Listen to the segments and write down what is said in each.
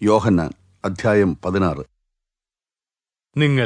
യോഹന്നാൻ അധ്യായം പതിനാറ് നിങ്ങൾ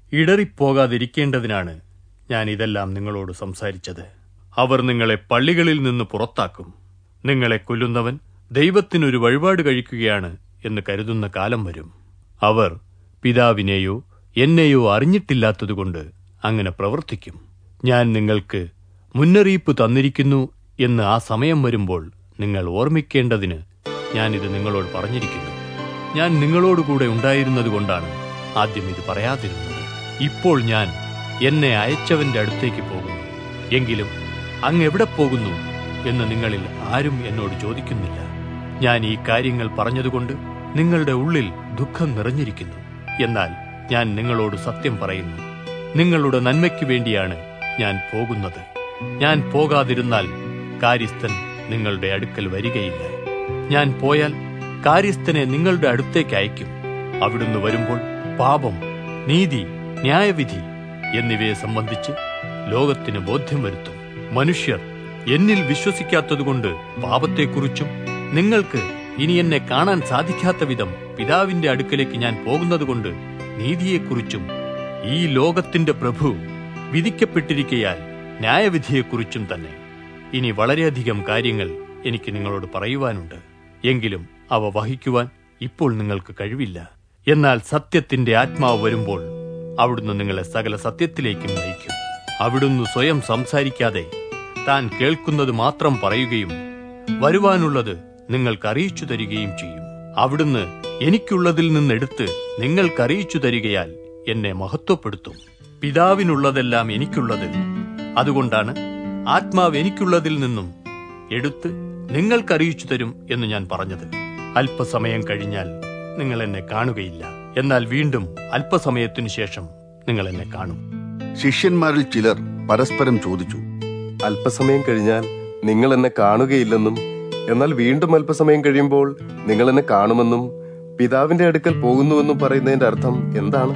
ഇടറിപ്പോകാതിരിക്കേണ്ടതിനാണ് ഞാൻ ഇതെല്ലാം നിങ്ങളോട് സംസാരിച്ചത് അവർ നിങ്ങളെ പള്ളികളിൽ നിന്ന് പുറത്താക്കും നിങ്ങളെ കൊല്ലുന്നവൻ ദൈവത്തിനൊരു വഴിപാട് കഴിക്കുകയാണ് എന്ന് കരുതുന്ന കാലം വരും അവർ പിതാവിനെയോ എന്നെയോ അറിഞ്ഞിട്ടില്ലാത്തതുകൊണ്ട് അങ്ങനെ പ്രവർത്തിക്കും ഞാൻ നിങ്ങൾക്ക് മുന്നറിയിപ്പ് തന്നിരിക്കുന്നു എന്ന് ആ സമയം വരുമ്പോൾ നിങ്ങൾ ഓർമ്മിക്കേണ്ടതിന് ഞാനിത് നിങ്ങളോട് പറഞ്ഞിരിക്കുന്നു ഞാൻ നിങ്ങളോടുകൂടെ ഉണ്ടായിരുന്നതുകൊണ്ടാണ് ആദ്യം ഇത് പറയാതിരുന്നത് ഇപ്പോൾ ഞാൻ എന്നെ അയച്ചവന്റെ അടുത്തേക്ക് പോകുന്നു എങ്കിലും അങ്ങ് എവിടെ പോകുന്നു എന്ന് നിങ്ങളിൽ ആരും എന്നോട് ചോദിക്കുന്നില്ല ഞാൻ ഈ കാര്യങ്ങൾ പറഞ്ഞതുകൊണ്ട് നിങ്ങളുടെ ഉള്ളിൽ ദുഃഖം നിറഞ്ഞിരിക്കുന്നു എന്നാൽ ഞാൻ നിങ്ങളോട് സത്യം പറയുന്നു നിങ്ങളുടെ നന്മയ്ക്ക് വേണ്ടിയാണ് ഞാൻ പോകുന്നത് ഞാൻ പോകാതിരുന്നാൽ കാര്യസ്ഥൻ നിങ്ങളുടെ അടുക്കൽ വരികയില്ല ഞാൻ പോയാൽ കാര്യസ്ഥനെ നിങ്ങളുടെ അടുത്തേക്ക് അയക്കും അവിടുന്ന് വരുമ്പോൾ പാപം നീതി ന്യായവിധി എന്നിവയെ സംബന്ധിച്ച് ലോകത്തിന് ബോധ്യം വരുത്തും മനുഷ്യർ എന്നിൽ വിശ്വസിക്കാത്തതുകൊണ്ട് പാപത്തെക്കുറിച്ചും നിങ്ങൾക്ക് ഇനി എന്നെ കാണാൻ സാധിക്കാത്ത വിധം പിതാവിന്റെ അടുക്കലേക്ക് ഞാൻ പോകുന്നതുകൊണ്ട് നീതിയെക്കുറിച്ചും ഈ ലോകത്തിന്റെ പ്രഭു വിധിക്കപ്പെട്ടിരിക്കയാൽ ന്യായവിധിയെക്കുറിച്ചും തന്നെ ഇനി വളരെയധികം കാര്യങ്ങൾ എനിക്ക് നിങ്ങളോട് പറയുവാനുണ്ട് എങ്കിലും അവ വഹിക്കുവാൻ ഇപ്പോൾ നിങ്ങൾക്ക് കഴിവില്ല എന്നാൽ സത്യത്തിന്റെ ആത്മാവ് വരുമ്പോൾ അവിടുന്ന് നിങ്ങളെ സകല സത്യത്തിലേക്കും നയിക്കും അവിടുന്ന് സ്വയം സംസാരിക്കാതെ താൻ കേൾക്കുന്നത് മാത്രം പറയുകയും വരുവാനുള്ളത് നിങ്ങൾക്ക് അറിയിച്ചു തരികയും ചെയ്യും അവിടുന്ന് എനിക്കുള്ളതിൽ നിന്നെടുത്ത് നിങ്ങൾക്ക് അറിയിച്ചു തരികയാൽ എന്നെ മഹത്വപ്പെടുത്തും പിതാവിനുള്ളതെല്ലാം എനിക്കുള്ളത് അതുകൊണ്ടാണ് ആത്മാവ് എനിക്കുള്ളതിൽ നിന്നും എടുത്ത് നിങ്ങൾക്ക് അറിയിച്ചു തരും എന്ന് ഞാൻ പറഞ്ഞത് അല്പസമയം കഴിഞ്ഞാൽ നിങ്ങൾ എന്നെ കാണുകയില്ല എന്നാൽ വീണ്ടും അല്പസമയത്തിനു ശേഷം നിങ്ങൾ എന്നെ കാണും ശിഷ്യന്മാരിൽ ചിലർ പരസ്പരം ചോദിച്ചു അല്പസമയം കഴിഞ്ഞാൽ നിങ്ങൾ എന്നെ കാണുകയില്ലെന്നും എന്നാൽ വീണ്ടും അല്പസമയം കഴിയുമ്പോൾ നിങ്ങൾ എന്നെ കാണുമെന്നും പിതാവിന്റെ അടുക്കൽ പോകുന്നുവെന്നും പറയുന്നതിന്റെ അർത്ഥം എന്താണ്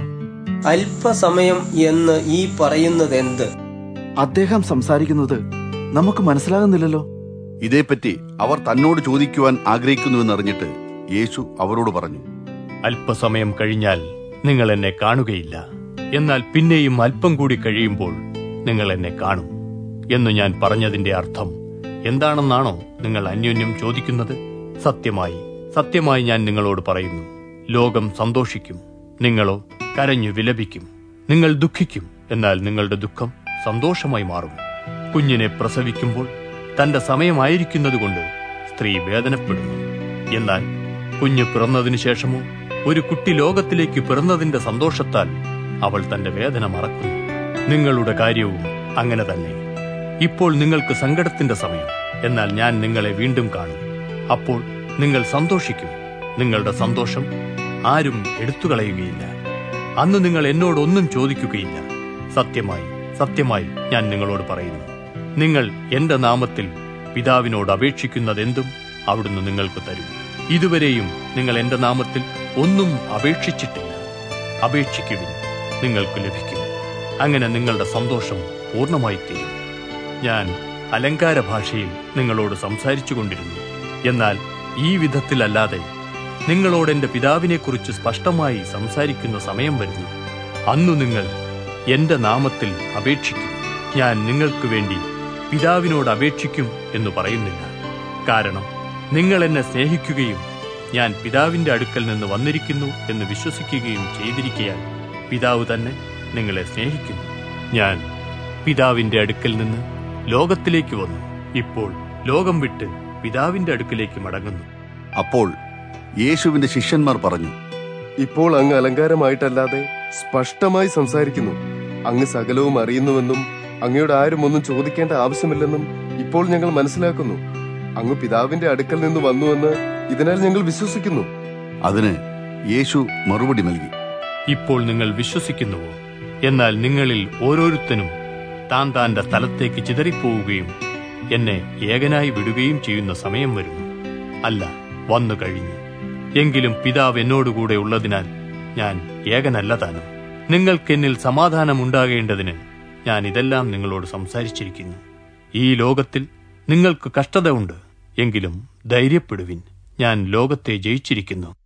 അല്പസമയം എന്ന് ഈ പറയുന്നത് എന്ത് അദ്ദേഹം സംസാരിക്കുന്നത് നമുക്ക് മനസ്സിലാകുന്നില്ലല്ലോ ഇതേപ്പറ്റി അവർ തന്നോട് ചോദിക്കുവാൻ ആഗ്രഹിക്കുന്നുവെന്നറിഞ്ഞിട്ട് യേശു അവരോട് പറഞ്ഞു അല്പസമയം കഴിഞ്ഞാൽ നിങ്ങൾ എന്നെ കാണുകയില്ല എന്നാൽ പിന്നെയും അല്പം കൂടി കഴിയുമ്പോൾ നിങ്ങൾ എന്നെ കാണും എന്ന് ഞാൻ പറഞ്ഞതിന്റെ അർത്ഥം എന്താണെന്നാണോ നിങ്ങൾ അന്യോന്യം ചോദിക്കുന്നത് സത്യമായി സത്യമായി ഞാൻ നിങ്ങളോട് പറയുന്നു ലോകം സന്തോഷിക്കും നിങ്ങളോ കരഞ്ഞു വിലപിക്കും നിങ്ങൾ ദുഃഖിക്കും എന്നാൽ നിങ്ങളുടെ ദുഃഖം സന്തോഷമായി മാറും കുഞ്ഞിനെ പ്രസവിക്കുമ്പോൾ തന്റെ സമയമായിരിക്കുന്നതുകൊണ്ട് സ്ത്രീ വേദനപ്പെടുന്നു എന്നാൽ കുഞ്ഞ് പിറന്നതിനു ശേഷമോ ഒരു കുട്ടി ലോകത്തിലേക്ക് പിറന്നതിന്റെ സന്തോഷത്താൽ അവൾ തന്റെ വേദന മറക്കുന്നു നിങ്ങളുടെ കാര്യവും അങ്ങനെ തന്നെ ഇപ്പോൾ നിങ്ങൾക്ക് സങ്കടത്തിന്റെ സമയം എന്നാൽ ഞാൻ നിങ്ങളെ വീണ്ടും കാണും അപ്പോൾ നിങ്ങൾ സന്തോഷിക്കും നിങ്ങളുടെ സന്തോഷം ആരും എടുത്തുകളയുകയില്ല അന്ന് നിങ്ങൾ എന്നോട് ഒന്നും ചോദിക്കുകയില്ല സത്യമായി സത്യമായി ഞാൻ നിങ്ങളോട് പറയുന്നു നിങ്ങൾ എന്റെ നാമത്തിൽ പിതാവിനോട് അപേക്ഷിക്കുന്നതെന്തും അവിടുന്ന് നിങ്ങൾക്ക് തരും ഇതുവരെയും നിങ്ങൾ എന്റെ നാമത്തിൽ ഒന്നും അപേക്ഷിച്ചിട്ടില്ല അപേക്ഷിക്കുവിൻ നിങ്ങൾക്ക് ലഭിക്കും അങ്ങനെ നിങ്ങളുടെ സന്തോഷം പൂർണ്ണമായി തീരും ഞാൻ അലങ്കാര ഭാഷയിൽ നിങ്ങളോട് സംസാരിച്ചു കൊണ്ടിരുന്നു എന്നാൽ ഈ വിധത്തിലല്ലാതെ നിങ്ങളോട് എന്റെ പിതാവിനെക്കുറിച്ച് സ്പഷ്ടമായി സംസാരിക്കുന്ന സമയം വരുന്നു അന്നു നിങ്ങൾ എന്റെ നാമത്തിൽ അപേക്ഷിക്കും ഞാൻ നിങ്ങൾക്ക് വേണ്ടി പിതാവിനോട് അപേക്ഷിക്കും എന്ന് പറയുന്നില്ല കാരണം നിങ്ങൾ എന്നെ സ്നേഹിക്കുകയും ഞാൻ പിതാവിന്റെ അടുക്കൽ നിന്ന് വന്നിരിക്കുന്നു എന്ന് വിശ്വസിക്കുകയും ചെയ്തിരിക്കയാൽ പിതാവ് തന്നെ നിങ്ങളെ സ്നേഹിക്കുന്നു ഞാൻ പിതാവിന്റെ അടുക്കൽ നിന്ന് ലോകത്തിലേക്ക് വന്നു ഇപ്പോൾ ലോകം വിട്ട് പിതാവിന്റെ അടുക്കലേക്ക് മടങ്ങുന്നു അപ്പോൾ യേശുവിന്റെ ശിഷ്യന്മാർ പറഞ്ഞു ഇപ്പോൾ അങ്ങ് അലങ്കാരമായിട്ടല്ലാതെ സ്പഷ്ടമായി സംസാരിക്കുന്നു അങ്ങ് സകലവും അറിയുന്നുവെന്നും അങ്ങയോട് ആരും ഒന്നും ചോദിക്കേണ്ട ആവശ്യമില്ലെന്നും ഇപ്പോൾ ഞങ്ങൾ മനസ്സിലാക്കുന്നു അങ്ങ് പിതാവിന്റെ അടുക്കൽ നിന്ന് വന്നുവെന്ന് ഇതിനാൽ ഞങ്ങൾ വിശ്വസിക്കുന്നു അതിന് യേശു മറുപടി നൽകി ഇപ്പോൾ നിങ്ങൾ വിശ്വസിക്കുന്നുവോ എന്നാൽ നിങ്ങളിൽ ഓരോരുത്തനും താൻ താന്റെ സ്ഥലത്തേക്ക് ചിതറിപ്പോവുകയും എന്നെ ഏകനായി വിടുകയും ചെയ്യുന്ന സമയം വരുന്നു അല്ല വന്നു കഴിഞ്ഞു എങ്കിലും പിതാവ് എന്നോടുകൂടെ ഉള്ളതിനാൽ ഞാൻ ഏകനല്ല താനും നിങ്ങൾക്ക് എന്നിൽ സമാധാനമുണ്ടാകേണ്ടതിന് ഞാൻ ഇതെല്ലാം നിങ്ങളോട് സംസാരിച്ചിരിക്കുന്നു ഈ ലോകത്തിൽ നിങ്ങൾക്ക് കഷ്ടത ഉണ്ട് എങ്കിലും ധൈര്യപ്പെടുവിൻ ഞാൻ ലോകത്തെ ജയിച്ചിരിക്കുന്നു